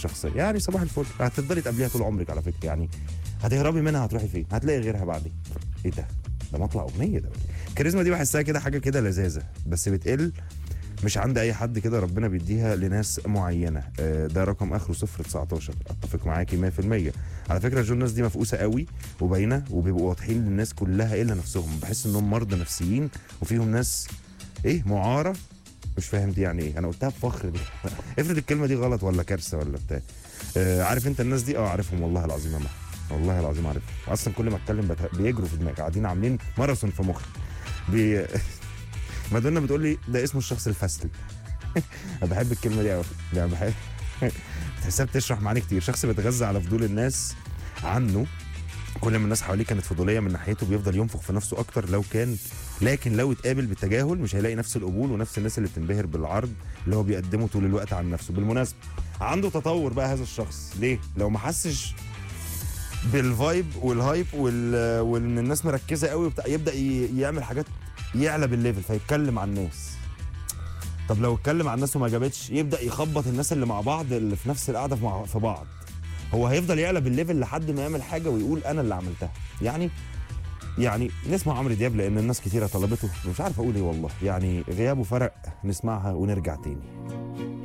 الشخصيه يعني صباح الفل هتفضلي تقابليها طول عمرك على فكره يعني هتهربي منها هتروحي فين هتلاقي غيرها بعدين ايه ده ده مطلع اغنيه ده الكاريزما دي بحسها كده حاجه كده لذاذه بس بتقل مش عند اي حد كده ربنا بيديها لناس معينه آه، ده رقم اخره 0 19 اتفق معاكي 100% على فكره جو الناس دي مفقوسه قوي وباينه وبيبقوا واضحين للناس كلها الا نفسهم بحس انهم مرضى نفسيين وفيهم ناس ايه معاره مش فاهم دي يعني ايه انا قلتها بفخر دي افرض الكلمه دي غلط ولا كارثه ولا بتاع آه عارف انت الناس دي اه عارفهم والله العظيم يا محمد والله العظيم عارفهم اصلا كل ما اتكلم بت- بيجروا في دماغي قاعدين عاملين ماراثون في مخي بي... مادونا بتقول لي ده اسمه الشخص الفاسل انا بحب الكلمه دي قوي يعني بحب تحسها بتشرح معاني كتير شخص بيتغذى على فضول الناس عنه كل ما الناس حواليه كانت فضوليه من ناحيته بيفضل ينفخ في نفسه اكتر لو كان لكن لو اتقابل بالتجاهل مش هيلاقي نفس القبول ونفس الناس اللي بتنبهر بالعرض اللي هو بيقدمه طول الوقت عن نفسه بالمناسبه عنده تطور بقى هذا الشخص ليه لو ما حسش بالفايب والهايب وال... وان الناس مركزه قوي وبتاع يبدا ي... يعمل حاجات يعلى بالليفل فيتكلم عن الناس طب لو اتكلم عن الناس وما جابتش يبدا يخبط الناس اللي مع بعض اللي في نفس القعده في, مع... في بعض هو هيفضل يعلى بالليفل لحد ما يعمل حاجه ويقول انا اللي عملتها يعني يعني نسمع عمرو دياب لان الناس كتيره طلبته مش عارف اقول ايه والله يعني غيابه فرق نسمعها ونرجع تاني